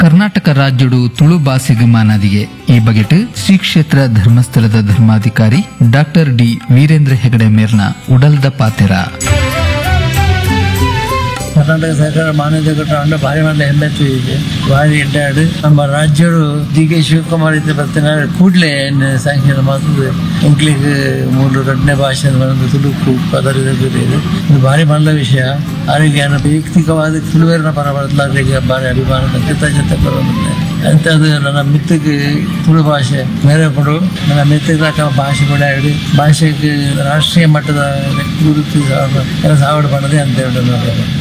ಕರ್ನಾಟಕ ರಾಜ್ಯಡು ತುಳು ಭಾಷೆಗೆ ಮಾನದಿಗೆ ಈ ಬಗೆಟ್ ಶ್ರೀ ಕ್ಷೇತ್ರ ಧರ್ಮಸ್ಥಳದ ಧರ್ಮಾಧಿಕಾರಿ ಡಾಕ್ಟರ್ ಡಿ ವೀರೇಂದ್ರ ಹೆಗಡೆ ಮೇರ್ನ ಉಡಲ್ದ ಪಾತೆರ ಕರ್ನಾಟಕ ಸರ್ಕಾರ ಮಾನ್ಯತೆ ಕೊಟ್ಟ ಅಂಡ ಭಾರಿ ಮಂದ ಹೆಮ್ಮೆ ಇದೆ ಭಾರಿ ಎಡ್ಡಾಡು ನಮ್ಮ ರಾಜ್ಯರು ಡಿ ಕೆ ಶಿವಕುಮಾರ್ ಇದ್ದ ಬರ್ತಾನೆ ಕೂಡಲೇ ಸ್ಯಾಂಕ್ಷನ್ ಮಾಡ್ತದೆ ಇಂಗ್ಲಿಷ್ ಮೂರು ಎರಡನೇ ಭಾಷೆ ಬಂದು ತುಳುಕು ಪದರಿದೆ ಇದು ಇದು ಭಾರಿ ಮಂದ ವಿಷಯ ಅವರಿಗೆ ನಾನು ವೈಯಕ್ತಿಕವಾದ ತುಳುವೇರಿನ ಪರ ಬರಲಾರಿಗೆ ಭಾರಿ ಅಭಿಮಾನದ ಕೃತಜ್ಞತೆ ಬರೋದಿಲ್ಲ ಅಂಥದ್ದು ನನ್ನ ಮಿತ್ತಿಗೆ ತುಳು ಭಾಷೆ ಬೇರೆ ಕೊಡು ನನ್ನ ಮಿತ್ತಿಗೆ ಭಾಷೆ ಕೂಡ ಹೇಳಿ ಭಾಷೆಗೆ ರಾಷ್ಟ್ರೀಯ ಮಟ್ಟದ ಗುರುತು ಕೆಲಸ ಆವಡ್ பண்ணதே ಅಂತ ಹೇಳಿ